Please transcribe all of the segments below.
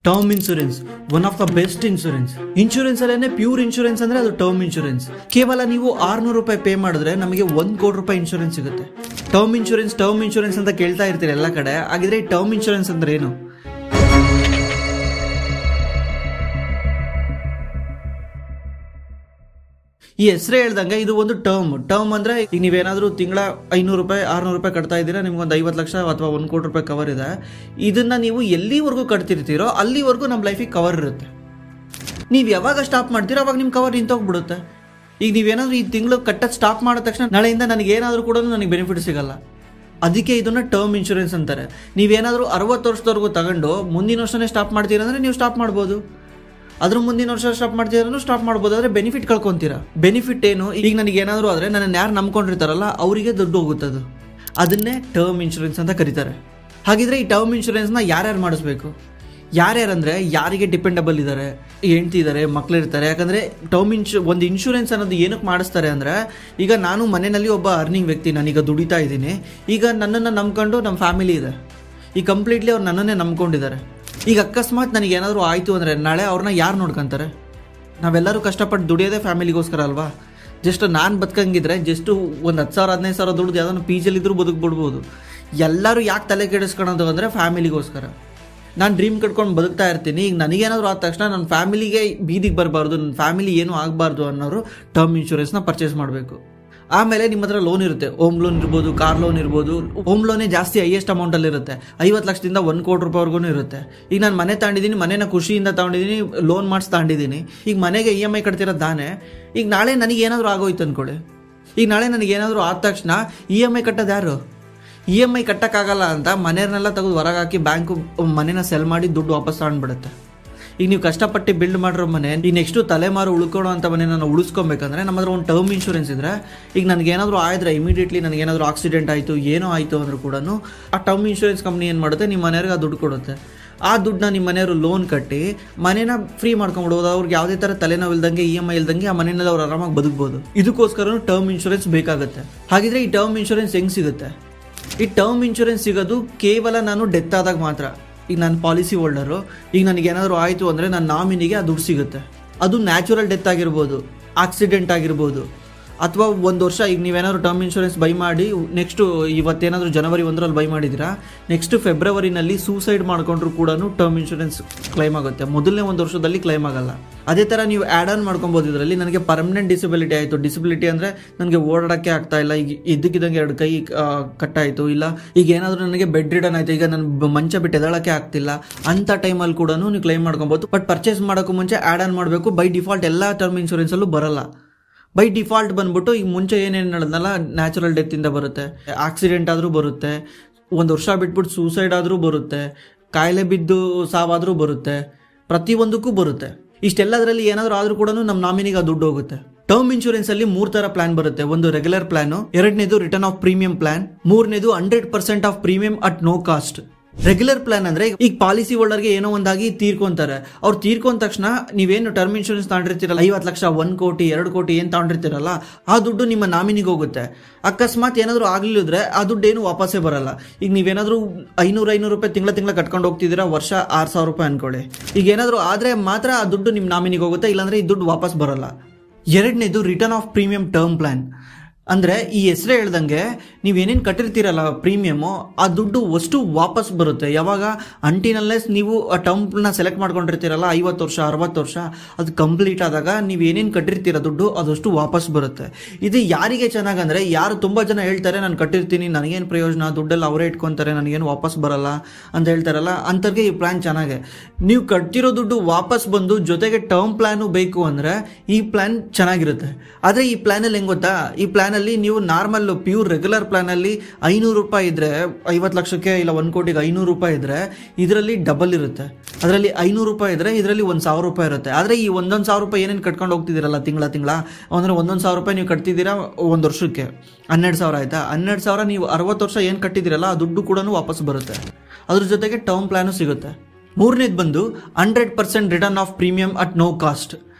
term insurance one of the best insurance insurance ಅಲ್ಲೇ pure insurance ಅಂದ್ರೆ ಅದು term insurance ಕೇವಲ ನೀವು ಆರ್ನೂರು ರೂಪಾಯಿ ಪೇ ಮಾಡಿದ್ರೆ ನಮಗೆ ಒಂದ್ ಕೋಟಿ ರೂಪಾಯಿ ಇನ್ಶೂರೆನ್ಸ್ ಸಿಗುತ್ತೆ ಟರ್ಮ್ ಇನ್ಶೂರೆನ್ಸ್ ಟರ್ಮ್ ಇನ್ಶೂರೆನ್ಸ್ ಅಂತ ಕೇಳ್ತಾ ಇರ್ತೀರಿ ಎಲ್ಲ ಕಡೆ ಹಾಗಿದ್ರೆ ಈ ಟರ್ಮ್ ಇನ್ಶೂರೆನ್ಸ್ ಅಂದ್ರೆ ಏನು ಈ ಹೆಸರೇ ಹೇಳ್ದಂಗೆ ಇದು ಒಂದು ಟರ್ಮ್ ಟರ್ಮ್ ಅಂದ್ರೆ ಈಗ ನೀವೇನಾದ್ರೂ ತಿಂಗಳ ಐನೂರು ರೂಪಾಯಿ ಆರ್ನೂರು ರೂಪಾಯಿ ಕಟ್ತಾ ಇದ್ದೀರಾ ನಿಮ್ಗೊಂದು ಐವತ್ತು ಲಕ್ಷ ಅಥವಾ ಒಂದು ಕೋಟಿ ರೂಪಾಯಿ ಕವರ್ ಇದೆ ಇದನ್ನ ನೀವು ಎಲ್ಲಿವರೆಗೂ ಕಟ್ತಿರ್ತೀರೋ ಅಲ್ಲಿವರೆಗೂ ನಮ್ಮ ಲೈಫಿಗೆ ಕವರ್ ಇರುತ್ತೆ ನೀವು ಯಾವಾಗ ಸ್ಟಾಪ್ ಮಾಡ್ತೀರೋ ಅವಾಗ ನಿಮ್ಮ ಕವರ್ ನಿಂತೋಗ್ಬಿಡುತ್ತೆ ಈಗ ನೀವೇನಾದ್ರೂ ಈ ತಿಂಗಳು ಕಟ್ಟೋದು ಸ್ಟಾಪ್ ಮಾಡಿದ ತಕ್ಷಣ ನಾಳೆಯಿಂದ ನನಗೆ ಏನಾದರೂ ಕೂಡ ನನಗೆ ಬೆನಿಫಿಟ್ ಸಿಗಲ್ಲ ಅದಕ್ಕೆ ಇದನ್ನ ಟರ್ಮ್ ಇನ್ಶೂರೆನ್ಸ್ ಅಂತಾರೆ ನೀವೇನಾದರೂ ಅರವತ್ತು ವರ್ಷದವರೆಗೂ ತಗೊಂಡು ಮುಂದಿನ ವರ್ಷನೇ ಸ್ಟಾಪ್ ಮಾಡ್ತೀರಾ ಅಂದರೆ ನೀವು ಸ್ಟಾಪ್ ಮಾಡ್ಬೋದು ಅದ್ರ ಮುಂದಿನ ವರ್ಷ ಸ್ಟಾಪ್ ಮಾಡ್ತೀರಾ ಸ್ಟಾಪ್ ಮಾಡ್ಬೋದು ಆದರೆ ಬೆನಿಫಿಟ್ ಕಳ್ಕೊಂತೀರಾ ಬೆನಿಫಿಟ್ ಏನು ಈಗ ನನಗೆ ಏನಾದರೂ ಆದರೆ ನನ್ನ ಯಾರು ನಂಬ್ಕೊಂಡಿರ್ತಾರಲ್ಲ ಅವರಿಗೆ ದುಡ್ಡು ಹೋಗುತ್ತೆ ಅದು ಅದನ್ನೇ ಟರ್ಮ್ ಇನ್ಶೂರೆನ್ಸ್ ಅಂತ ಕರೀತಾರೆ ಹಾಗಿದ್ರೆ ಈ ಟರ್ಮ್ ಇನ್ಶೂರೆನ್ಸ್ನ ಯಾರ್ಯಾರು ಮಾಡಿಸ್ಬೇಕು ಯಾರ್ಯಾರಂದ್ರೆ ಯಾರಿಗೆ ಡಿಪೆಂಡಬಲ್ ಇದ್ದಾರೆ ಹೆಂಡ್ತಿ ಇದ್ದಾರೆ ಮಕ್ಳಿರ್ತಾರೆ ಯಾಕಂದ್ರೆ ಟರ್ಮ್ ಇನ್ಶೂ ಒಂದು ಇನ್ಶೂರೆನ್ಸ್ ಅನ್ನೋದು ಏನಕ್ಕೆ ಮಾಡಿಸ್ತಾರೆ ಅಂದ್ರೆ ಈಗ ನಾನು ಮನೆಯಲ್ಲಿ ಒಬ್ಬ ಅರ್ನಿಂಗ್ ವ್ಯಕ್ತಿ ನಾನೀಗ ದುಡಿತಾ ಇದ್ದೀನಿ ಈಗ ನನ್ನನ್ನು ನಂಬ್ಕೊಂಡು ನಮ್ಮ ಫ್ಯಾಮಿಲಿ ಇದೆ ಈ ಕಂಪ್ಲೀಟ್ಲಿ ಅವ್ರು ನನ್ನನ್ನೇ ನಂಬ್ಕೊಂಡಿದ್ದಾರೆ ಈಗ ಅಕಸ್ಮಾತ್ ನನಗೆ ಏನಾದರೂ ಆಯಿತು ಅಂದರೆ ನಾಳೆ ಅವ್ರನ್ನ ಯಾರು ನೋಡ್ಕೊಂತಾರೆ ನಾವೆಲ್ಲರೂ ಕಷ್ಟಪಟ್ಟು ದುಡಿಯೋದೇ ಫ್ಯಾಮಿಲಿಗೋಸ್ಕರ ಅಲ್ವಾ ಜಸ್ಟ್ ನಾನು ಬದುಕಂಗಿದ್ರೆ ಜಸ್ಟ್ ಒಂದು ಹತ್ತು ಸಾವಿರ ಹದಿನೈದು ಸಾವಿರ ದುಡ್ದು ಯಾವ್ದನ್ನು ಪಿ ಜಿಲಿದ್ರೂ ಬದುಕ್ಬಿಡ್ಬೋದು ಎಲ್ಲರೂ ಯಾಕೆ ತಲೆ ಕೆಡಿಸ್ಕೊಳೋದು ಅಂದರೆ ಫ್ಯಾಮಿಲಿಗೋಸ್ಕರ ನಾನು ಡ್ರೀಮ್ ಕಟ್ಕೊಂಡು ಬದುಕ್ತಾ ಇರ್ತೀನಿ ಈಗ ನನಗೇನಾದರೂ ಆದ ತಕ್ಷಣ ನನ್ನ ಫ್ಯಾಮಿಲಿಗೆ ಬೀದಿಗೆ ಬರಬಾರ್ದು ನನ್ನ ಫ್ಯಾಮಿಲಿ ಏನೂ ಆಗಬಾರ್ದು ಅನ್ನೋರು ಟರ್ಮ್ ಇನ್ಶೂರೆನ್ಸ್ನ ಪರ್ಚೇಸ್ ಮಾಡಬೇಕು ಆಮೇಲೆ ನಿಮ್ಮ ಹತ್ರ ಲೋನ್ ಇರುತ್ತೆ ಹೋಮ್ ಲೋನ್ ಇರ್ಬೋದು ಕಾರ್ ಲೋನ್ ಇರ್ಬೋದು ಹೋಮ್ ಲೋನೇ ಜಾಸ್ತಿ ಹೈಯೆಸ್ಟ್ ಅಮೌಂಟಲ್ಲಿ ಇರುತ್ತೆ ಐವತ್ತು ಲಕ್ಷದಿಂದ ಒಂದು ಕೋಟಿ ರೂಪಾಯಿವರೆಗೂ ಇರುತ್ತೆ ಈಗ ನಾನು ಮನೆ ತಗೊಂಡಿದ್ದೀನಿ ಮನೇನ ಖುಷಿಯಿಂದ ತಗೊಂಡಿದ್ದೀನಿ ಲೋನ್ ಮಾಡಿಸಿ ತಗೊಂಡಿದ್ದೀನಿ ಈಗ ಮನೆಗೆ ಇ ಎಮ್ ಐ ಕಟ್ತಿರೋದು ತಾನೇ ಈಗ ನಾಳೆ ನನಗೆ ಏನಾದರೂ ಆಗೋಯ್ತು ಅಂದ್ಕೊಳ್ಳಿ ಈಗ ನಾಳೆ ನನಗೆ ಏನಾದರೂ ಆದ ತಕ್ಷಣ ಇ ಎಮ್ ಐ ಕಟ್ಟೋದು ಯಾರು ಇ ಎಮ್ ಐ ಕಟ್ಟಕ್ಕಾಗಲ್ಲ ಅಂತ ಮನೆಯನ್ನೆಲ್ಲ ತೆಗೆದು ಹೊರಗೆ ಹಾಕಿ ಬ್ಯಾಂಕು ಮನೇನ ಸೆಲ್ ಮಾಡಿ ದುಡ್ಡು ವಾಪಸ್ ತಗೊಂಡ್ಬಿಡುತ್ತೆ ಈಗ ನೀವು ಕಷ್ಟಪಟ್ಟು ಬಿಲ್ಡ್ ಮಾಡಿರೋ ಮನೆ ಈ ನೆಕ್ಸ್ಟು ತಲೆಮಾರು ಉಳ್ಕೊಳ್ಳೋ ಅಂತ ಮನೆ ನಾನು ಉಳಿಸ್ಕೊಬೇಕಂದ್ರೆ ನಮ್ಮ ಹತ್ರ ಒಂದು ಟರ್ಮ್ ಇನ್ಶೂರೆನ್ಸ್ ಇದ್ರೆ ಈಗ ನನಗೇನಾದರೂ ಆದ್ರೆ ಇಮಿಡಿಯೇಟ್ಲಿ ನನಗೇನಾದರೂ ಆಕ್ಸಿಡೆಂಟ್ ಆಯಿತು ಏನೋ ಆಯಿತು ಅಂದರೂ ಕೂಡ ಆ ಟರ್ಮ್ ಇನ್ಶೂರೆನ್ಸ್ ಕಂಪ್ನಿ ಏನು ಮಾಡುತ್ತೆ ನಿಮ್ಮ ಮನೆಯವ್ರಿಗೆ ಆ ದುಡ್ಡು ಕೊಡುತ್ತೆ ಆ ದುಡ್ಡನ್ನ ನಿಮ್ಮ ಮನೆಯವರು ಲೋನ್ ಕಟ್ಟಿ ಮನೇನ ಫ್ರೀ ಮಾಡ್ಕೊಂಡ್ಬಿಡ್ಬೋದು ಅವ್ರಿಗೆ ಯಾವುದೇ ಥರ ತಲೆನೋವು ಇಲ್ದಂಗೆ ಇ ಎಮ್ ಐ ಇಲ್ದಂಗೆ ಆ ಮನೆಯಲ್ಲಿ ಅವ್ರು ಆರಾಮಾಗಿ ಬದುಕ್ಬೋದು ಇದಕ್ಕೋಸ್ಕರ ಟರ್ಮ್ ಇನ್ಶೂರೆನ್ಸ್ ಬೇಕಾಗುತ್ತೆ ಹಾಗಿದ್ರೆ ಈ ಟರ್ಮ್ ಇನ್ಶೂರೆನ್ಸ್ ಹೆಂಗೆ ಸಿಗುತ್ತೆ ಈ ಟರ್ಮ್ ಇನ್ಶೂರೆನ್ಸ್ ಸಿಗೋದು ಕೇವಲ ನಾನು ಡೆತ್ ಆದಾಗ ಮಾತ್ರ ಈಗ ನಾನು ಪಾಲಿಸಿ ಹೋಲ್ಡರು ಈಗ ನನಗೆ ಏನಾದರೂ ಆಯಿತು ಅಂದರೆ ನನ್ನ ನಾಮಿನಿಗೆ ಆ ದುಡ್ಡು ಸಿಗುತ್ತೆ ಅದು ನ್ಯಾಚುರಲ್ ಡೆತ್ ಆಗಿರ್ಬೋದು ಆಕ್ಸಿಡೆಂಟ್ ಆಗಿರ್ಬೋದು ಅಥವಾ ಒಂದು ವರ್ಷ ಈಗ ನೀವೇನಾದ್ರು ಟರ್ಮ್ ಇನ್ಶೂರೆನ್ಸ್ ಬೈ ಮಾಡಿ ನೆಕ್ಸ್ಟು ಇವತ್ತೇನಾದರೂ ಜನವರಿ ಒಂದರಲ್ಲಿ ಬೈ ಮಾಡಿದ್ದೀರಾ ನೆಕ್ಸ್ಟ್ ಫೆಬ್ರವರಿನಲ್ಲಿ ಸೂಸೈಡ್ ಮಾಡ್ಕೊಂಡ್ರು ಕೂಡ ಟರ್ಮ್ ಇನ್ಶೂರೆನ್ಸ್ ಕ್ಲೈಮ್ ಆಗುತ್ತೆ ಮೊದಲನೇ ಒಂದು ವರ್ಷದಲ್ಲಿ ಕ್ಲೈಮ್ ಆಗಲ್ಲ ಅದೇ ಥರ ನೀವು ಆ್ಯಡ್ ಆನ್ ಮಾಡ್ಕೊಬೋದು ಇದರಲ್ಲಿ ನನಗೆ ಪರ್ಮನೆಂಟ್ ಡಿಸಬಿಲಿಟಿ ಆಯಿತು ಡಿಸಬಿಲಿಟಿ ಅಂದರೆ ನನಗೆ ಓಡಾಡೋಕ್ಕೆ ಆಗ್ತಾ ಇಲ್ಲ ಈಗ ಇದ್ದಕ್ಕಿದ್ದಂಗೆ ಎರಡು ಕೈ ಆ, ಕಟ್ಟಾಯಿತು ಇಲ್ಲ ಈಗ ಏನಾದರೂ ನನಗೆ ಬೆಡ್ ರಿಡನ್ ಆಯಿತು ಈಗ ನಾನು ಮಂಚ ಬಿಟ್ಟು ಎದಳಕ್ಕೆ ಆಗ್ತಿಲ್ಲ ಅಂಥ ಟೈಮಲ್ಲಿ ಕೂಡ ನೀವು ಕ್ಲೈಮ್ ಮಾಡ್ಕೊಬೋದು ಬಟ್ ಪರ್ಚೇಸ್ ಮಾಡೋಕ್ಕೂ ಮುಂಚೆ ಆ್ಯಡ್ ಆನ್ ಮಾಡಬೇಕು ಬೈ ಡಿಫಾಲ್ಟ್ ಎಲ್ಲ ಟರ್ಮ್ ಇನ್ಶೂರೆನ್ಸಲ್ಲೂ ಬರಲ್ಲ ಬೈ ಡಿಫಾಲ್ಟ್ ಬಂದ್ಬಿಟ್ಟು ಈಗ ಮುಂಚೆ ಏನೇನು ಹೇಳಿದ್ನಲ್ಲ ನ್ಯಾಚುರಲ್ ಡೆತ್ತಿಂದ ಬರುತ್ತೆ ಆಕ್ಸಿಡೆಂಟ್ ಆದರೂ ಬರುತ್ತೆ ಒಂದು ವರ್ಷ ಬಿಟ್ಬಿಟ್ಟು ಸೂಸೈಡ್ ಆದರೂ ಬರುತ್ತೆ ಕಾಯಿಲೆ ಬಿದ್ದು ಸಾವಾದರೂ ಬರುತ್ತೆ ಪ್ರತಿಯೊಂದಕ್ಕೂ ಬರುತ್ತೆ ಇಷ್ಟೆಲ್ಲದರಲ್ಲಿ ಏನಾದರೂ ಆದರೂ ಕೂಡ ನಮ್ಮ ನಾಮಿನಿಗೆ ಆ ದುಡ್ಡು ಹೋಗುತ್ತೆ ಟರ್ಮ್ ಇನ್ಶೂರೆನ್ಸ್ ಅಲ್ಲಿ ಮೂರ್ ತರ ಪ್ಲಾನ್ ಬರುತ್ತೆ ಒಂದು ರೆಗ್ಯುಲರ್ ಪ್ಲಾನ್ ಎರಡನೇದು ರಿಟರ್ನ್ ಆಫ್ ಪ್ರೀಮಿಯಂ ಪ್ಲಾನ್ ಮೂರನೇದು hundred percent of premium at no cost regular plan ಅಂದ್ರೆ ಈಗ ಪಾಲಿಸಿ ಹೋಲ್ಡರ್ಗೆ ಏನೋ ಒಂದಾಗಿ ತೀರ್ಕೊಂತಾರೆ ಅವ್ರು ತೀರ್ಕೊಂಡ ತಕ್ಷಣ ನೀವೇನು ಟರ್ಮ್ ಇನ್ಶೂರೆನ್ಸ್ ತಗೊಂಡಿರ್ತೀರಲ್ಲ ಐವತ್ತು ಲಕ್ಷ ಒಂದ್ ಕೋಟಿ ಎರಡು ಕೋಟಿ ಏನು ತಗೊಂಡಿರ್ತೀರಲ್ಲ ಆ ದುಡ್ಡು ನಿಮ್ಮ ನಾಮಿನಿಗೆ ಹೋಗುತ್ತೆ ಅಕಸ್ಮಾತ್ ಏನಾದರೂ ಆಗ್ಲಿಲ್ಲದ್ರೆ ಆ ದುಡ್ಡು ಏನು ವಾಪಸ್ಸೇ ಬರಲ್ಲ ಈಗ ನೀವೇನಾದರೂ ಐನೂರು ಐನೂರು ರೂಪಾಯಿ ತಿಂಗಳ ತಿಂಗಳ ಕಟ್ಕೊಂಡು ಹೋಗ್ತಿದ್ದೀರಾ ವರ್ಷ ಆರು ಸಾವಿರ ರೂಪಾಯಿ ಅನ್ಕೊಳ್ಳಿ ಈಗ ಏನಾದರೂ ಆದರೆ ಮಾತ್ರ ಆ ದುಡ್ಡು ನಿಮ್ಮ ನಾಮಿನಿಗೆ ಹೋಗುತ್ತೆ ಇಲ್ಲಾಂದ್ರೆ ಈ ದುಡ್ಡು ವಾಪಸ್ ಬರಲ್ಲ ಎರಡನೇದು return of premium term plan ಅಂದರೆ ಈ ಹೆಸರೇ ಹೇಳ್ದಂಗೆ ನೀವೇನೇನು ಕಟ್ಟಿರ್ತೀರಲ್ಲ ಪ್ರೀಮಿಯಮು ಆ ದುಡ್ಡು ಅಷ್ಟು ವಾಪಸ್ ಬರುತ್ತೆ ಯಾವಾಗ ಅಂಟಿನಲ್ಲೆಸ್ ನೀವು ಆ ಟರ್ಮ್ನ ಸೆಲೆಕ್ಟ್ ಮಾಡ್ಕೊಂಡಿರ್ತೀರಲ್ಲ ಐವತ್ತು ವರ್ಷ ಅರವತ್ತು ವರ್ಷ ಅದು ಕಂಪ್ಲೀಟ್ ಆದಾಗ ನೀವು ಏನೇನು ಕಟ್ಟಿರ್ತೀರ ದುಡ್ಡು ಅದಷ್ಟು ವಾಪಸ್ ಬರುತ್ತೆ ಇದು ಯಾರಿಗೆ ಚೆನ್ನಾಗಂದರೆ ಯಾರು ತುಂಬ ಜನ ಹೇಳ್ತಾರೆ ನಾನು ಕಟ್ಟಿರ್ತೀನಿ ನನಗೇನು ಪ್ರಯೋಜನ ದುಡ್ಡೆಲ್ಲ ಅವರೇ ಇಟ್ಕೊತಾರೆ ನನಗೇನು ವಾಪಸ್ ಬರಲ್ಲ ಅಂತ ಹೇಳ್ತಾರಲ್ಲ ಅಂಥವ್ರಿಗೆ ಈ ಪ್ಲ್ಯಾನ್ ಚೆನ್ನಾಗೆ ನೀವು ಕಟ್ತಿರೋ ದುಡ್ಡು ವಾಪಸ್ ಬಂದು ಜೊತೆಗೆ ಟರ್ಮ್ ಪ್ಲ್ಯಾನು ಬೇಕು ಅಂದರೆ ಈ ಪ್ಲ್ಯಾನ್ ಚೆನ್ನಾಗಿರುತ್ತೆ ಆದರೆ ಈ ಪ್ಲ್ಯಾನಲ್ಲಿ ಹೆಂಗೆ ಗೊತ್ತಾ ಈ ಪ್ಲ್ಯಾನಲ್ಲಿ ನೀವು ನಾರ್ಮಲ್ ಪ್ಯೂರ್ ರೆಗ್ಯುಲರ್ ಪ್ಲ್ಯಾನಲ್ಲಿ ಐನೂರು ರೂಪಾಯಿ ಇದ್ದರೆ ಐವತ್ತು ಲಕ್ಷಕ್ಕೆ ಇಲ್ಲ ಒಂದು ಕೋಟಿಗೆ ಐನೂರು ರೂಪಾಯಿ ಇದ್ದರೆ ಇದರಲ್ಲಿ ಡಬಲ್ ಇರುತ್ತೆ ಅದರಲ್ಲಿ ಐನೂರು ರೂಪಾಯಿ ಇದ್ದರೆ ಇದರಲ್ಲಿ ಒಂದು ಸಾವಿರ ರೂಪಾಯಿ ಇರುತ್ತೆ ಆದರೆ ಈ ಒಂದೊಂದು ಸಾವಿರ ರೂಪಾಯಿ ಏನೇನು ಕಟ್ಕೊಂಡು ಹೋಗ್ತಿದ್ದೀರಲ್ಲ ತಿಂಗಳ ತಿಂಗಳ ಅಂದರೆ ಒಂದೊಂದು ಸಾವಿರ ರೂಪಾಯಿ ನೀವು ಕಟ್ತಿದ್ದೀರಾ ಒಂದು ವರ್ಷಕ್ಕೆ ಹನ್ನೆರಡು ಸಾವಿರ ಆಯಿತಾ ಹನ್ನೆರಡು ಸಾವಿರ ನೀವು ಅರವತ್ತು ವರ್ಷ ಏನು ಕಟ್ಟಿದ್ದೀರಲ್ಲ ಆ ದುಡ್ಡು ಕೂಡ ವಾಪಸ್ ಬರುತ್ತೆ ಅದ್ರ ಜೊತೆಗೆ ಟರ್ಮ್ ಪ್ಲ್ಯಾನು ಸಿಗುತ್ತೆ ಮೂರನೇದು ಬಂದು hundred percent return of premium at no cost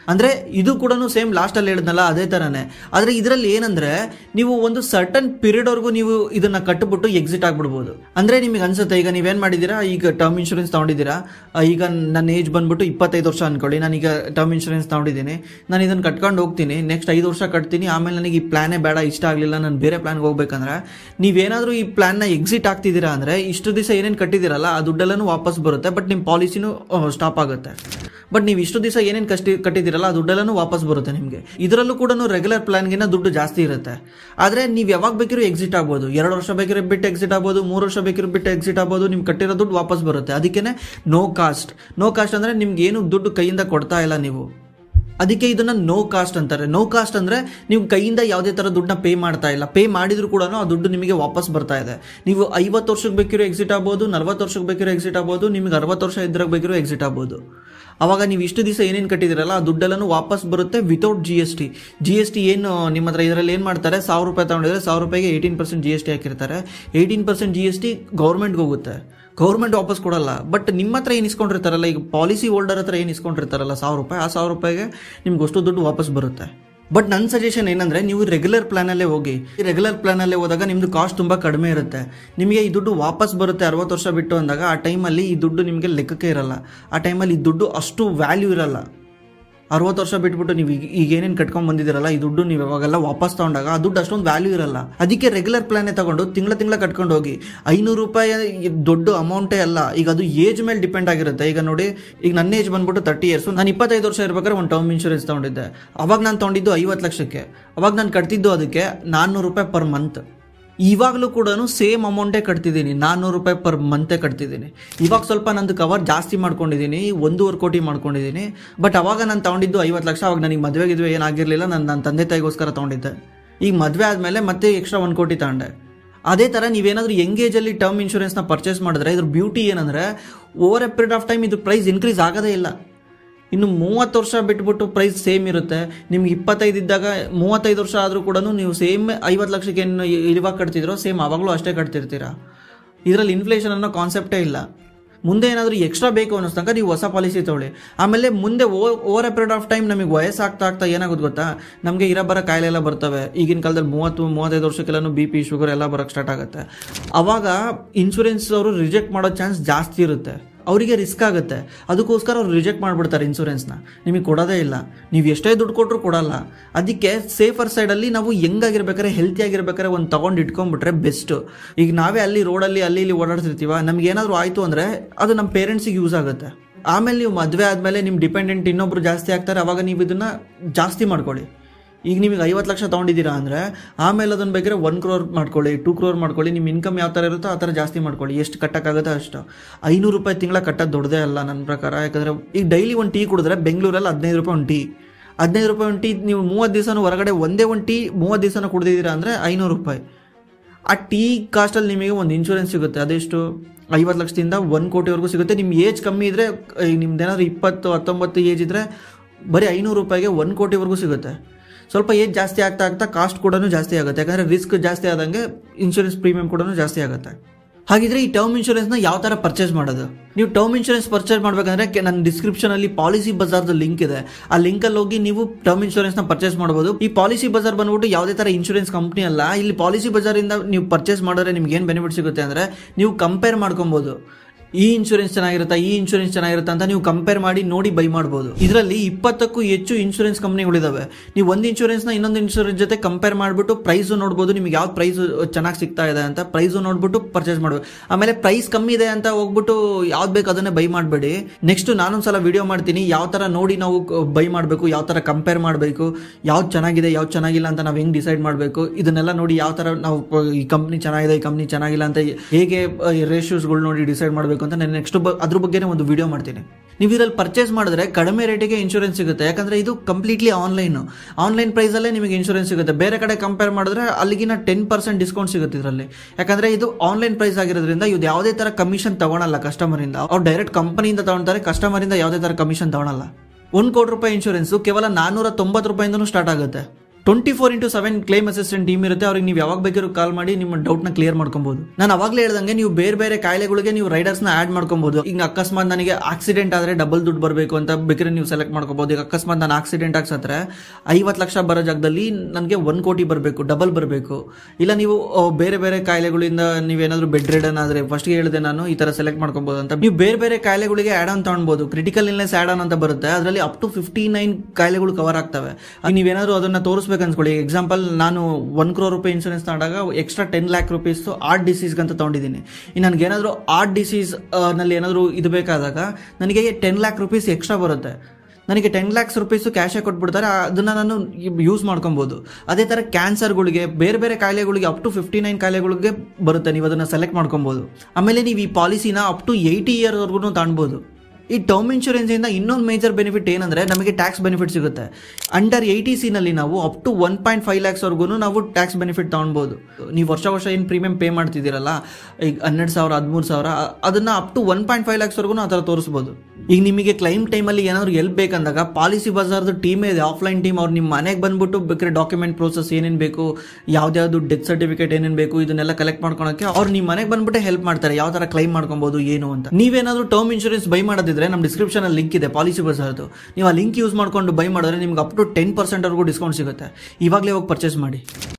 ಅಂದರೆ ಇದು ಕೂಡ ಸೇಮ್ ಲಾಸ್ಟಲ್ಲಿ ಹೇಳಿದ್ನಲ್ಲ ಅದೇ ಥರನೇ ಆದರೆ ಇದರಲ್ಲಿ ಏನಂದರೆ ನೀವು ಒಂದು ಸರ್ಟನ್ ಪೀರಿಯಡ್ವರೆಗೂ ನೀವು ಇದನ್ನು ಕಟ್ಟಿಬಿಟ್ಟು ಎಕ್ಸಿಟ್ ಆಗಿಬಿಡ್ಬೋದು ಅಂದರೆ ನಿಮಗೆ ಅನ್ಸುತ್ತೆ ಈಗ ನೀವೇನು ಮಾಡಿದ್ದೀರಾ ಈಗ ಟರ್ಮ್ ಇನ್ಶೂರೆನ್ಸ್ ತೊಗೊಂಡಿದ್ದೀರಾ ಆ, ಈಗ ನನ್ನ ಏಜ್ ಬಂದ್ಬಿಟ್ಟು ಇಪ್ಪತ್ತೈದು ವರ್ಷ ಅನ್ಕೊಳ್ಳಿ ನಾನೀಗ ಟರ್ಮ್ ಇನ್ಶೂರೆನ್ಸ್ ತೊಗೊಂಡಿದ್ದೀನಿ ನಾನು ಇದನ್ನು ಕಟ್ಕೊಂಡು ಹೋಗ್ತೀನಿ ನೆಕ್ಸ್ಟ್ ಐದು ವರ್ಷ ಕಟ್ತೀನಿ ಆಮೇಲೆ ನನಗೆ ಈ ಪ್ಲಾನೇ ಬೇಡ ಇಷ್ಟ ಆಗಲಿಲ್ಲ ನಾನು ಬೇರೆ ಪ್ಲಾನ್ಗೆ ಹೋಗ್ಬೇಕಂದ್ರೆ ನೀವೇನಾದರೂ ಈ ಪ್ಲಾನ್ನ ಎಕ್ಸಿಟ್ ಆಗ್ತಿದ್ದೀರಾ ಅಂದರೆ ಇಷ್ಟು ದಿವಸ ಏನೇನು ಕಟ್ಟಿದ್ದೀರಲ್ಲ ಆ ದುಡ್ಡೆಲ್ಲನೂ ವಾಪಸ್ ಬರುತ್ತೆ ಬಟ್ ನಿಮ್ಮ ಪಾಲಿಸಿನೂ ಸ್ಟಾಪ್ ಆಗುತ್ತೆ ಬಟ್ ನೀವು ಇಷ್ಟು ದಿವಸ ಏನೇನು ಕಷ್ಟಿ ಕಟ್ಟಿದ್ದೀರಲ್ಲ ಆ ದುಡ್ಡೆಲ್ಲನೂ ವಾಪಸ್ ಬರುತ್ತೆ ನಿಮಗೆ ಇದರಲ್ಲೂ ಕೂಡ ರೆಗ್ಯುಲರ್ ಪ್ಲಾನ್ಗಿನ ದುಡ್ಡು ಜಾಸ್ತಿ ಇರುತ್ತೆ ಆದರೆ ನೀವು ಯಾವಾಗ ಬೇಕಿರೋ ಎಕ್ಸಿಟ್ ಆಗ್ಬೋದು ಎರಡು ವರ್ಷ ಬೇಕಿರೋ ಬಿಟ್ಟು ಎಕ್ಸಿಟ್ ಆಗ್ಬೋದು ಮೂರು ವರ್ಷ ಬೇಕಿರೋ ಬಿಟ್ಟು ಎಕ್ಸಿಟ್ ಆಗ್ಬೋದು ನಿಮ್ಗೆ ಕಟ್ಟಿರೋ ದುಡ್ಡು ವಾಪಸ್ ಬರುತ್ತೆ ಅದಕ್ಕೆ ನೋ ಕಾಸ್ಟ್ ನೋ ಕಾಸ್ಟ್ ಅಂದರೆ ನಿಮ್ಗೆ ಏನು ದುಡ್ಡು ಕೈಯಿಂದ ಕೊಡ್ತಾ ಇಲ್ಲ ನೀವು ಅದಕ್ಕೆ ಇದನ್ನ ನೋ ಕಾಸ್ಟ್ ಅಂತಾರೆ ನೋ ಕಾಸ್ಟ್ ಅಂದ್ರೆ ನೀವು ಕೈಯಿಂದ ಯಾವುದೇ ತರ ದುಡ್ಡನ್ನ ಪೇ ಮಾಡ್ತಾ ಇಲ್ಲ ಪೇ ಮಾಡಿದ್ರು ಕೂಡ ಆ ದುಡ್ಡು ನಿಮಗೆ ವಾಪಸ್ ಬರ್ತಾ ಇದೆ ನೀವು ಐವತ್ತು ವರ್ಷಕ್ಕೆ ಬೇಕಿರೋ ಎಕ್ಸಿಟ್ ಆಗ್ಬೋದು ನಲ್ವತ್ತು ವರ್ಷಕ್ಕೆ ಬೇಕಿರೋ ಎಕ್ಸಿಟ್ ಆಗ್ಬೋದು ನಿಮಗೆ ಅರವತ್ತು ವರ್ಷ ಇದ್ರಾಗ ಬೇಕಿರೋ ಎಕ್ಸಿಟ್ ಆಗ್ಬೋದು ಅವಾಗ ನೀವು ಇಷ್ಟು ದಿವಸ ಏನೇನು ಕಟ್ಟಿದಿರಲ್ಲ ಆ ದುಡ್ಡೆಲ್ಲನೂ ವಾಪಸ್ ಬರುತ್ತೆ without G S T G S T ಏನು ನಿಮ್ಮ ಹತ್ರ ಇದರಲ್ಲಿ ಏನು ಮಾಡ್ತಾರೆ ಸಾವಿರ ರೂಪಾಯಿ ತಗೊಂಡಿದ್ರೆ ಸಾವಿರ ರೂಪಾಯಿಗೆ eighteen percent G S T ಹಾಕಿರ್ತಾರೆ eighteen percent G S T ಗೌರ್ಮೆಂಟ್ಗೆ ಹೋಗುತ್ತೆ ಗೌರ್ಮೆಂಟ್ ವಾಪಸ್ ಕೊಡಲ್ಲ ಬಟ್ ನಿಮ್ಮ ಹತ್ರ ಏನು ಇಸ್ಕೊಂಡಿರ್ತಾರಲ್ಲ ಈಗ ಪಾಲಿಸಿ ಹೋಲ್ಡರ್ ಹತ್ರ ಏನು ಇಸ್ಕೊಂಡಿರ್ತಾರಲ್ಲ ಸಾವಿರ ರೂಪಾಯಿ ಆ ಸಾವಿರ ರೂಪಾಯಿಗೆ ನಿಮ್ಗೆ ಅಷ್ಟು ದುಡ್ಡು ವಾಪಸ್ ಬರುತ್ತೆ ಬಟ್ ನನ್ನ ಸಜೆಷನ್ ಏನಂದ್ರೆ ನೀವು ರೆಗ್ಯುಲರ್ ಪ್ಲಾನಲ್ಲೇ ಹೋಗಿ ರೆಗ್ಯುಲರ್ ಪ್ಲಾನಲ್ಲೇ ಹೋದಾಗ ನಿಮ್ದು ಕಾಸ್ಟ್ ತುಂಬ ಕಡಿಮೆ ಇರುತ್ತೆ ನಿಮಗೆ ಈ ದುಡ್ಡು ವಾಪಸ್ ಬರುತ್ತೆ ಅರವತ್ತು ವರ್ಷ ಬಿಟ್ಟು ಅಂದಾಗ ಆ ಟೈಮಲ್ಲಿ ಈ ದುಡ್ಡು ನಿಮಗೆ ಲೆಕ್ಕಕ್ಕೆ ಇರಲ್ಲ ಆ ಟೈಮಲ್ಲಿ ಈ ದುಡ್ಡು ಅಷ್ಟು ವ್ಯಾಲ್ಯೂ ಇರಲ್ಲ ಅರವತ್ತು ವರ್ಷ ಬಿಟ್ಬಿಟ್ಟು ನೀವು ಈಗ ಈಗ ಏನೇನು ಕಟ್ಕೊಂಡ್ ಬಂದಿದ್ದೀರಲ್ಲ ಈ ದುಡ್ಡು ನೀವು ಯಾವಾಗೆಲ್ಲ ವಾಪಸ್ ತಗೊಂಡಾಗ ಆ ದುಡ್ಡು ಅಷ್ಟೊಂದು ವ್ಯಾಲ್ಯೂ ಇರಲ್ಲ ಅದಕ್ಕೆ ರೆಗ್ಯುಲರ್ ಪ್ಲಾನೇ ತಗೊಂಡು ತಿಂಗಳ ತಿಂಗಳ ಕಟ್ಕೊಂಡು ಹೋಗಿ ಐನೂರು ರೂಪಾಯಿ ಇದ್ ದೊಡ್ಡ ಅಮೌಂಟೇ ಅಲ್ಲ ಈಗ ಅದು ಏಜ್ ಮೇಲೆ ಡಿಪೆಂಡ್ ಆಗಿರುತ್ತೆ ಈಗ ನೋಡಿ ಈಗ ನನ್ನ ಏಜ್ ಬಂದ್ಬಿಟ್ಟು ತರ್ಟಿ ಇಯರ್ಸ್ ನಾನು ಇಪ್ಪತ್ತೈದು ವರ್ಷ ಇರ್ಬೇಕಾದ್ರೆ ಒಂದು ಟರ್ಮ್ ಇನ್ಶೂರೆನ್ಸ್ ತಗೊಂಡಿದ್ದೆ ಅವಾಗ ನಾನು ತಗೊಂಡಿದ್ದು ಐವತ್ತು ಲಕ್ಷಕ್ಕೆ ಅವಾಗ ನಾನು ಕಟ್ತಿದ್ದು ಅದಕ್ಕೆ ನಾನ್ನೂರು ರೂಪಾಯಿ ಪರ್ ಮಂತ್ ಇವಾಗಲೂ ಕೂಡ ಸೇಮ್ ಅಮೌಂಟೇ ಕಟ್ತಿದ್ದೀನಿ ನಾನ್ನೂರು ರೂಪಾಯಿ ಪರ್ ಮಂತೇ ಕಟ್ತಿದ್ದೀನಿ ಇವಾಗ ಸ್ವಲ್ಪ ನಂದು ಕವರ್ ಜಾಸ್ತಿ ಮಾಡ್ಕೊಂಡಿದ್ದೀನಿ ಒಂದೂವರೆ ಕೋಟಿ ಮಾಡ್ಕೊಂಡಿದ್ದೀನಿ ಬಟ್ ಅವಾಗ ನಾನು ತಗೊಂಡಿದ್ದು ಐವತ್ತು ಲಕ್ಷ ಅವಾಗ ನನಗೆ ಮದುವೆ ಗಿದ್ವೆ ಏನಾಗಿರಲಿಲ್ಲ ನಾನು ನನ್ನ ತಂದೆ ತಾಯಿಗೋಸ್ಕರ ತೊಗೊಂಡಿದ್ದೆ ಈಗ ಮದುವೆ ಆದಮೇಲೆ ಮತ್ತೆ ಎಕ್ಸ್ಟ್ರಾ ಒಂದು ಕೋಟಿ ತಗೊಂಡೆ ಅದೇ ಥರ ನೀವೇನಾದರೂ ಎಂಗೇಜಲ್ಲಿ ಟರ್ಮ್ ಇನ್ಶೂರೆನ್ಸ್ನ ಪರ್ಚೇಸ್ ಮಾಡಿದ್ರೆ ಇದ್ರ ಬ್ಯೂಟಿ ಏನಂದರೆ over a period of time ಇದು ಪ್ರೈಸ್ ಇನ್ಕ್ರೀಸ್ ಆಗೋದೇ ಇಲ್ಲ ಇನ್ನು ಮೂವತ್ತು ವರ್ಷ ಬಿಟ್ಬಿಟ್ಟು ಪ್ರೈಸ್ ಸೇಮ್ ಇರುತ್ತೆ ನಿಮ್ಗೆ ಇಪ್ಪತ್ತೈದು ಇದ್ದಾಗ ಮೂವತ್ತೈದು ವರ್ಷ ಆದರೂ ಕೂಡ ನೀವು ಸೇಮ್ ಐವತ್ತು ಲಕ್ಷಕ್ಕೆ ಏನು ಇವಾಗ ಕಟ್ತಿದ್ರೋ ಸೇಮ್ ಆವಾಗಲೂ ಅಷ್ಟೇ ಕಟ್ತಿರ್ತೀರಾ ಇದರಲ್ಲಿ ಇನ್ಫ್ಲೇಷನ್ ಅನ್ನೋ ಕಾನ್ಸೆಪ್ಟೇ ಇಲ್ಲ ಮುಂದೆ ಏನಾದರೂ ಎಕ್ಸ್ಟ್ರಾ ಬೇಕು ಅನ್ನಿಸ್ತಂಗ ನೀವು ಹೊಸ ಪಾಲಿಸಿ ತೊಗೊಳ್ಳಿ ಆಮೇಲೆ ಮುಂದೆ over a period of time ನಮಗೆ ವಯಸ್ಸಾಗ್ತಾ ಆಗ್ತಾ ಏನಾಗುತ್ತೆ ಗೊತ್ತಾ ನಮಗೆ ಇರೋ ಬರೋ ಕಾಯಿಲೆ ಎಲ್ಲ ಬರ್ತವೆ ಈಗಿನ ಕಾಲದಲ್ಲಿ ಮೂವತ್ತು ಮೂವತ್ತೈದು ವರ್ಷಕ್ಕೆಲ್ಲನೂ ಬಿ ಪಿ ಶುಗರ್ ಎಲ್ಲ ಬರೋಕ್ಕೆ ಸ್ಟಾರ್ಟ್ ಆಗುತ್ತೆ ಅವಾಗ ಇನ್ಶೂರೆನ್ಸ್ ಅವರು ರಿಜೆಕ್ಟ್ ಮಾಡೋ ಚಾನ್ಸ್ ಜಾಸ್ತಿ ಇರುತ್ತೆ ಅವರಿಗೆ ರಿಸ್ಕ್ ಆಗುತ್ತೆ ಅದಕ್ಕೋಸ್ಕರ ಅವ್ರು ರಿಜೆಕ್ಟ್ ಮಾಡಿಬಿಡ್ತಾರೆ ಇನ್ಶೂರೆನ್ಸ್ನ ನಿಮಗೆ ಕೊಡೋದೇ ಇಲ್ಲ ನೀವು ಎಷ್ಟೇ ದುಡ್ಡು ಕೊಟ್ಟರು ಕೊಡಲ್ಲ ಅದಕ್ಕೆ ಸೇಫರ್ ಸೈಡಲ್ಲಿ ನಾವು ಹೆಂಗಾಗಿರ್ಬೇಕಾದ್ರೆ ಹೆಲ್ತಿ ಆಗಿರ್ಬೇಕಾದ್ರೆ ಒಂದು ತೊಗೊಂಡು ಇಟ್ಕೊಂಡ್ಬಿಟ್ರೆ ಬೆಸ್ಟು ಈಗ ನಾವೇ ಅಲ್ಲಿ ರೋಡಲ್ಲಿ ಅಲ್ಲಿ ಇಲ್ಲಿ ಓಡಾಡ್ತಿರ್ತೀವ ನಮ್ಗೆ ಏನಾದರೂ ಆಯಿತು ಅಂದರೆ ಅದು ನಮ್ಮ ಪೇರೆಂಟ್ಸಿಗೆ ಯೂಸ್ ಆಗುತ್ತೆ ಆಮೇಲೆ ನೀವು ಮದುವೆ ಆದಮೇಲೆ ನಿಮ್ಮ ಡಿಪೆಂಡೆಂಟ್ ಇನ್ನೊಬ್ರು ಜಾಸ್ತಿ ಆಗ್ತಾರೆ ಅವಾಗ ನೀವು ಇದನ್ನು ಜಾಸ್ತಿ ಮಾಡ್ಕೊಳ್ಳಿ ಈಗ ನಿಮಗೆ ಐವತ್ತು ಲಕ್ಷ ತೊಗೊಂಡಿದ್ದೀರಾ ಅಂದರೆ ಆಮೇಲೆ ಅದನ್ನು ಬೇಕಾದ್ರೆ ಒನ್ ಕ್ರೋರ್ ಮಾಡ್ಕೊಳ್ಳಿ ಟೂ ಕ್ರೋರ್ ಮಾಡ್ಕೊಳ್ಳಿ ನಿಮ್ಮ ಇನ್ಕಮ್ ಯಾವ ಥರ ಇರುತ್ತೋ ಆ ಥರ ಜಾಸ್ತಿ ಮಾಡ್ಕೊಳ್ಳಿ ಎಷ್ಟು ಕಟ್ಟಕ್ಕಾಗುತ್ತೋ ಅಷ್ಟು ಐನೂರು ರೂಪಾಯಿ ತಿಂಗಳ ಕಟ್ಟೋದು ದೊಡ್ಡದೇ ಅಲ್ಲ ನನ್ನ ಪ್ರಕಾರ ಯಾಕಂದರೆ ಈಗ ಡೈಲಿ ಒಂದು ಟೀ ಕುಡಿದ್ರೆ ಬೆಂಗಳೂರಲ್ಲಿ ಹದಿನೈದು ರೂಪಾಯಿ ಒಂದು ಟೀ ಹದಿನೈದು ರೂಪಾಯಿ ಒಂದು ಟೀ ನೀವು ಮೂವತ್ತು ದಿವಸನೂ ಹೊರಗಡೆ ಒಂದೇ ಒಂದು ಟೀ ಮೂವತ್ತು ದಿವಸನೂ ಕುಡ್ದಿದ್ದೀರಾ ಅಂದರೆ ಐನೂರು ರೂಪಾಯಿ ಆ ಟೀ ಕಾಸ್ಟಲ್ಲಿ ನಿಮಗೆ ಒಂದು ಇನ್ಶೂರೆನ್ಸ್ ಸಿಗುತ್ತೆ ಅದೆಷ್ಟು ಐವತ್ತು ಲಕ್ಷದಿಂದ ಒಂದು ಕೋಟಿವರೆಗೂ ಸಿಗುತ್ತೆ ನಿಮ್ಮ ಏಜ್ ಕಮ್ಮಿ ಇದ್ದರೆ ನಿಮ್ದೇನಾದ್ರು ಇಪ್ಪತ್ತು ಹತ್ತೊಂಬತ್ತು ಏಜ್ ಇದ್ದರೆ ಬರೀ ಐನೂರು ರೂಪಾಯಿಗೆ ಒಂದು ಕೋಟಿವರೆಗೂ ಸಿಗುತ್ತೆ ಸ್ವಲ್ಪ ಏಜ್ ಜಾಸ್ತಿ ಆಗ್ತಾ ಆಗ್ತಾ ಕಾಸ್ಟ್ ಕೂಡ ಜಾಸ್ತಿ ಆಗುತ್ತೆ ಯಾಕಂದರೆ ರಿಸ್ಕ್ ಜಾಸ್ತಿ ಆದಂಗೆ ಇನ್ಶೂರೆನ್ಸ್ ಪ್ರೀಮಿಯಂ ಕೂಡ ಜಾಸ್ತಿ ಆಗುತ್ತೆ ಹಾಗಿದ್ರೆ ಈ ಟರ್ಮ್ ಇನ್ಶೂರೆನ್ಸ್ನ ಯಾವ ಥರ ಪರ್ಚೇಸ್ ಮಾಡೋದು ನೀವು ಟರ್ಮ್ ಇನ್ಶೂರೆನ್ಸ್ ಪರ್ಚೇಸ್ ಮಾಡಬೇಕಂದ್ರೆ ಕೆ- ನನ್ನ ಡಿಸ್ಕ್ರಿಪ್ಷನಲ್ಲಿ ಪಾಲಿಸಿ ಬಜಾರ್ದು ಲಿಂಕ್ ಇದೆ ಆ ಲಿಂಕಲ್ಲಿ ಹೋಗಿ ನೀವು ಟರ್ಮ್ ಇನ್ಶೂರೆನ್ಸ್ನ ಪರ್ಚೇಸ್ ಮಾಡ್ಬೋದು ಈ ಪಾಲಿಸಿ ಬಜಾರ್ ಬಂದ್ಬಿಟ್ಟು ಯಾವುದೇ ಥರ ಇನ್ಶೂರೆನ್ಸ್ ಕಂಪ್ನಿ ಅಲ್ಲ ಇಲ್ಲಿ ಪಾಲಿಸಿ ಬಜಾರಿಂದ ನೀವು ಪರ್ಚೇಸ್ ಮಾಡಿದ್ರೆ ನಿಮ್ಗೆ ಏನು ಬೆನಿಫಿಟ್ ಸಿಗುತ್ತೆ ಅಂದರೆ ನೀವು ಕಂಪೇರ್ ಮಾಡ್ಕೊಬೋದು ಈ ಇನ್ಶೂರೆನ್ಸ್ ಚೆನ್ನಾಗಿರುತ್ತಾ ಈ ಇನ್ಶೂರೆನ್ಸ್ ಚೆನ್ನಾಗಿರುತ್ತಾ ಅಂತ ನೀವು ಕಂಪೇರ್ ಮಾಡಿ ನೋಡಿ ಬೈ ಮಾಡ್ಬೋದು ಇದರಲ್ಲಿ ಇಪ್ಪತ್ತಕ್ಕೂ ಹೆಚ್ಚು ಇನ್ಶೂರೆನ್ಸ್ ಕಂಪ್ನಿಗಳಿದಾವೆ ನೀವು ಒಂದು ಇನ್ಶೂರೆನ್ಸ್ನ ಇನ್ನೊಂದು ಇನ್ಶೂರೆನ್ಸ್ ಜೊತೆ ಕಂಪೇರ್ ಮಾಡಿಬಿಟ್ಟು ಪ್ರೈಸು ನೋಡ್ಬೋದು ನಿಮ್ಗೆ ಯಾವ ಪ್ರೈಸ್ ಚೆನ್ನಾಗಿ ಸಿಗ್ತಾ ಇದೆ ಅಂತ ಪ್ರೈಸು ನೋಡ್ಬಿಟ್ಟು ಪರ್ಚೇಸ್ ಮಾಡಬೇಕು ಆಮೇಲೆ ಪ್ರೈಸ್ ಕಮ್ಮಿ ಇದೆ ಅಂತ ಹೋಗ್ಬಿಟ್ಟು ಯಾವ್ದು ಬೇಕು ಅದನ್ನೇ ಬೈ ಮಾಡಬೇಡಿ ನೆಕ್ಸ್ಟ್ ನಾನೊಂದ್ಸಲ ವಿಡಿಯೋ ಮಾಡ್ತೀನಿ ಯಾವ ಥರ ನೋಡಿ ನಾವು ಬೈ ಮಾಡಬೇಕು ಯಾವ ಥರ ಕಂಪೇರ್ ಮಾಡಬೇಕು ಯಾವ್ದು ಚೆನ್ನಾಗಿದೆ ಯಾವ್ದು ಚೆನ್ನಾಗಿಲ್ಲ ಅಂತ ನಾವು ಹೆಂಗೆ ಡಿಸೈಡ್ ಮಾಡಬೇಕು ಇದನ್ನೆಲ್ಲ ನೋಡಿ ಯಾವ ಥರ ನಾವು ಪ- ಈ ಕಂಪ್ನಿ ಚೆನ್ನಾಗಿದೆ ಈ ಕಂಪ್ನಿ ಚೆನ್ನಾಗಿಲ್ಲ ಅಂತ ಹೇಗೆ ರೇಷಿಯೋಸ್ಗಳು ನೋಡಿ ಡಿಸೈಡ್ ಮಾಡಬೇಕು ಅಂತ ನಾನು ನೆಕ್ಸ್ಟ್ ಅದ್ರ ಬಗ್ಗೆನೇ ಒಂದು ವಿಡಿಯೋ ಮಾಡ್ತೀನಿ ನೀವು ಇದರಲ್ಲಿ ಪರ್ಚೇಸ್ ಮಾಡಿದ್ರೆ ಕಡಿಮೆ ರೇಟಿಗೆ ಇನ್ಶೂರೆನ್ಸ್ ಸಿಗುತ್ತೆ ಯಾಕಂದ್ರೆ ಇದು ಕಂಪ್ಲೀಟ್ಲಿ ಆನ್ಲೈನ್ ಆನ್ಲೈನ್ ಪ್ರೈಸಲ್ಲೇ ನಿಮಗೆ ಇನ್ಶೂರೆನ್ಸ್ ಸಿಗುತ್ತೆ ಬೇರೆ ಕಡೆ ಕಂಪೇರ್ ಮಾಡಿದ್ರೆ ಅಲ್ಲಿಗಿನ ಟೆನ್ ಪರ್ಸೆಂಟ್ ಡಿಸ್ಕೌಂಟ್ ಸಿಗುತ್ತೆ ಇದರಲ್ಲಿ ಯಾಕಂದ್ರೆ ಇದು ಆನ್ಲೈನ್ ಪ್ರೈಸ್ ಆಗಿರೋದ್ರಿಂದ ಇದು ಯಾವುದೇ ಥರ ಕಮಿಷನ್ ತಗೊಳಲ್ಲ ಕಸ್ಟಮರಿಂದ ಅವ್ರು ಡೈರೆಕ್ಟ್ ಕಂಪನಿಯಿಂದ ತಗೊಳ್ತಾರೆ ಕಸ್ಟಮರಿಂದ ಯಾವುದೇ ಥರ ಕಮಿಷನ್ ತಗೊಳಲ್ಲ ಒಂದು ಕೋಟಿ ರೂಪಾಯಿ ಇನ್ಶೂರೆನ್ಸ್ ಕೇವಲ ನಾನ್ನೂರ ತೊಂಬತ್ತು ರೂಪಾಯಿಂದನೂ ಸ್ಟಾರ್ಟ್ ಆಗುತ್ತೆ twenty four into seven claim assistant team ಇರುತ್ತೆ ಅವ್ರಿಗೆ ನೀವು ಯಾವಾಗ ಬೇಕಾದ್ರೂ ಕಾಲ್ ಮಾಡಿ ನಿಮ್ಮ ಡೌಟ್ನ ಕ್ಲಿಯರ್ ಮಾಡ್ಕೊಬಹುದು ನಾನು ಅವಾಗಲೇ ಹೇಳ್ದಂಗೆ ನೀವು ಬೇರೆ ಬೇರೆ ಕಾಯಿಲೆಗಳಿಗೆ ನೀವು ರೈಡರ್ಸ್ನ ಆ್ಯಡ್ ಮಾಡ್ಕೊಬಹುದು ಈಗ ಅಕಸ್ಮಾತ್ ನನಗೆ ಆಕ್ಸಿಡೆಂಟ್ ಆದರೆ ಡಬಲ್ ದುಡ್ಡು ಬರಬೇಕು ಅಂತ ಬೇಕಾದ್ರೆ ನೀವು ಸೆಲೆಕ್ಟ್ ಮಾಡ್ಕೋಬಹುದು ಈಗ ಅಕಸ್ಮಾತ್ ನಾನು ಆಕ್ಸಿಡೆಂಟ್ ಆಗ್ಸತ್ರೆ ಐವತ್ತು ಲಕ್ಷ ಬರೋ ಜಾಗದಲ್ಲಿ ನನಗೆ ಒಂದು ಕೋಟಿ ಬರಬೇಕು ಡಬಲ್ ಬರಬೇಕು ಇಲ್ಲ ನೀವು ಆ, ಬೇರೆ ಬೇರೆ ಕಾಯಿಲೆಗಳಿಂದ ನೀವೇನಾದರೂ ಬೆಡ್ ರಿಡನ್ ಆದರೆ ಫಸ್ಟ್ಗೆ ಹೇಳಿದೆ ನಾನು ಈ ಥರ ಸೆಲೆಕ್ಟ್ ಮಾಡ್ಕೊಬೋದು ಅಂತ ನೀವು ಬೇರೆ ಬೇರೆ ಕಾಯಿಲೆಗಳಿಗೆ ಆ್ಯಡ್ ಆನ್ ತಗೊಳ್ಬೋದು ಕ್ರಿಟಿಕಲ್ ಇಲ್ನೆಸ್ ಆ್ಯಡ್ ಆನ್ ಅಂತ ಬರುತ್ತೆ ಅದರಲ್ಲಿ ಅಪ್ ಟು ಫಿಫ್ಟಿ ನೈನ್ ಕಾಯಿಲೆಗಳು ಕವರ್ ಆಗ್ತವೆ ಈಗ ನೀವೇನಾದರೂ ಅದನ್ನು ತೋರಿಸ್ಬೇಕು ಅನ್ಕೊಳ್ಳಿ ಎಕ್ಸಾಂಪಲ್ ನಾನು ಒನ್ ಕ್ರೋ ರೂಪಾಯಿ ಇನ್ಶೂರೆನ್ಸ್ ತಗೊಂಡಾಗ extra ten lakh rupees heart ಡಿಸೀಸ್ಗೆ ಅಂತ ತೊಗೊಂಡಿದ್ದೀನಿ ಇನ್ನು ನನಗೇನಾದರೂ ಆರ್ಟ್ ಡಿಸೀಸ್ ನಲ್ಲಿ ಏನಾದರೂ ಇದು ಬೇಕಾದಾಗ ನನಗೆ ಟೆನ್ ಲ್ಯಾಕ್ ರುಪೀಸ್ ಎಕ್ಸ್ಟ್ರಾ ಬರುತ್ತೆ ನನಗೆ ಟೆನ್ ಲ್ಯಾಕ್ಸ್ ರುಪೀಸು ಕ್ಯಾಶೇ ಕೊಟ್ಬಿಡ್ತಾರೆ ಅದನ್ನು ನಾನು ಯೂಸ್ ಮಾಡ್ಕೊಬೋದು ಅದೇ ಥರ ಕ್ಯಾನ್ಸರ್ಗಳಿಗೆ ಬೇರೆ ಬೇರೆ ಕಾಯಿಲೆಗಳಿಗೆ ಅಪ್ ಟು ಫಿಫ್ಟಿ ನೈನ್ ಕಾಯಿಲೆಗಳಿಗೆ ಬರುತ್ತೆ ನೀವು ಅದನ್ನು ಸೆಲೆಕ್ಟ್ ಮಾಡ್ಕೊಬೋದು ಆಮೇಲೆ ನೀವು ಈ ಪಾಲಿಸಿನ ಅಪ್ ಟು ಏಯ್ಟಿ ಇಯರ್ವರೆಗೂ ತಾಣ್ಬೋದು ಈ ಟರ್ಮ್ ಇನ್ಶೂರೆನ್ಸಿಂದ ಇನ್ನೊಂದು ಮೇಜರ್ ಬೆನಿಫಿಟ್ ಏನಂದರೆ ನಮಗೆ ಟ್ಯಾಕ್ಸ್ ಬೆನಿಫಿಟ್ ಸಿಗುತ್ತೆ ಅಂಡರ್ ಏಯ್ಟಿ ಸಿನಲ್ಲಿ ನಾವು up to one point five ಲ್ಯಾಕ್ಸ್ವರೆಗೂ ನಾವು ಟ್ಯಾಕ್ಸ್ ಬೆನಿಫಿಟ್ ತೊಗೊಳ್ಬೋದು ನೀವು ವರ್ಷ ವರ್ಷ ಏನು ಪ್ರೀಮಿಯಂ ಪೇ ಮಾಡ್ತಿದ್ದೀರಲ್ಲ ಈಗ ಹನ್ನೆರಡು ಸಾವಿರ ಹದಿಮೂರು ಸಾವಿರ ಅದನ್ನು up to one point five ಲ್ಯಾಕ್ಸ್ವರೆಗೂ ಆ ಥರ ತೋರಿಸ್ಬೋದು ಈಗ ನಿಮಗೆ ಕ್ಲೈಮ್ ಟೈಮಲ್ಲಿ ಏನಾದರೂ ಎಲ್ಪ್ ಬೇಕಂದಾಗ ಪಾಲಿಸಿ ಬಜಾರ್ದು ಟೀಮೇ ಇದೆ ಆಫ್ಲೈನ್ ಟೀಮ್ ಅವ್ರು ನಿಮ್ಮ ಮನೆಗೆ ಬಂದ್ಬಿಟ್ಟು ಬೇಕಾದ್ರೆ ಡಾಕ್ಯುಮೆಂಟ್ ಪ್ರೋಸೆಸ್ ಏನೇನು ಬೇಕು ಯಾವ್ದ್ಯಾವ್ದು ಡೆತ್ ಸರ್ಟಿಫಿಕೇಟ್ ಏನೇನು ಬೇಕು ಇದನ್ನೆಲ್ಲ ಕಲೆಕ್ಟ್ ಮಾಡ್ಕೊಳಕ್ಕೆ ಅವ್ರು ನಿಮ್ಮ ಮನೆಗೆ ಬಂದ್ಬಿಟ್ಟು ಹೆಲ್ಪ್ ಮಾಡ್ತಾರೆ ಯಾವ ಥರ ಕ್ಲೈಮ್ ಮಾಡ್ಕೊಬೋದು ಏನು ಅಂತ ನೀವೇನಾದರೂ ಟರ್ಮ್ ಇನ್ಶೂರೆನ್ಸ್ ಬೈ ಮಾಡೋದಿದ್ರೆ ನಮ್ಮ ಡಿಸ್ಕ್ರಿಪ್ಷನಲ್ಲಿ ಲಿಂಕ್ ಇದೆ ಪಾಲಿಸಿ ಬಜಾರ್ದು ನೀವು ಆ ಲಿಂಕ್ ಯೂಸ್ ಮಾಡ್ಕೊಂಡು ಬೈ ಮಾಡಿದ್ರೆ ನಿಮ್ಗೆ ಅಪ್ ಟು ಟೆನ್ ಪರ್ಸೆಂಟ್ವರೆಗೂ ಡಿಸ್ಕೌಂಟ್ ಸಿಗುತ್ತೆ ಇವಾಗಲೇ ಹೋಗಿ ಪರ್ಚೇಸ್ ಮಾಡಿ